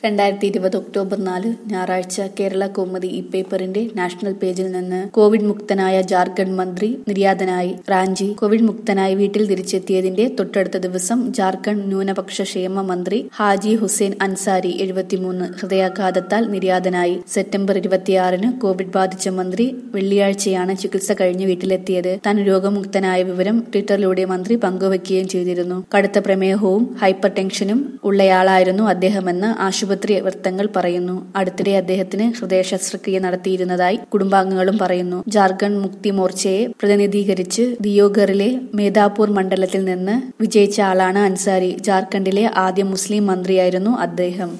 രണ്ടായിരത്തി ഇരുപത് ഒക്ടോബർ നാല് ഞായറാഴ്ച കേരള കൗമുദി ഈ പേപ്പറിന്റെ നാഷണൽ പേജിൽ നിന്ന് കോവിഡ് മുക്തനായ ജാർഖണ്ഡ് മന്ത്രി നിര്യാതനായി റാഞ്ചി കോവിഡ് മുക്തനായി വീട്ടിൽ തിരിച്ചെത്തിയതിന്റെ തൊട്ടടുത്ത ദിവസം ജാർഖണ്ഡ് ന്യൂനപക്ഷ ക്ഷേമ മന്ത്രി ഹാജി ഹുസൈൻ അൻസാരി എഴുപത്തിമൂന്ന് ഹൃദയാഘാതത്താൽ നിര്യാതനായി സെപ്റ്റംബർ ഇരുപത്തിയാറിന് കോവിഡ് ബാധിച്ച മന്ത്രി വെള്ളിയാഴ്ചയാണ് ചികിത്സ കഴിഞ്ഞ് വീട്ടിലെത്തിയത് താൻ രോഗമുക്തനായ വിവരം ട്വിറ്ററിലൂടെ മന്ത്രി പങ്കുവയ്ക്കുകയും ചെയ്തിരുന്നു കടുത്ത പ്രമേഹവും ഹൈപ്പർ ടെൻഷനും ഉള്ളയാളായിരുന്നു അദ്ദേഹമെന്ന് ആശുപത്രി വൃത്തങ്ങൾ പറയുന്നു അടുത്തിടെ അദ്ദേഹത്തിന് ഹൃദയ ശസ്ത്രക്രിയ നടത്തിയിരുന്നതായി കുടുംബാംഗങ്ങളും പറയുന്നു ജാർഖണ്ഡ് മുക്തി മോർച്ചയെ പ്രതിനിധീകരിച്ച് ദിയോഗറിലെ മേധാപൂർ മണ്ഡലത്തിൽ നിന്ന് വിജയിച്ച ആളാണ് അൻസാരി ജാർഖണ്ഡിലെ ആദ്യ മുസ്ലിം മന്ത്രിയായിരുന്നു അദ്ദേഹം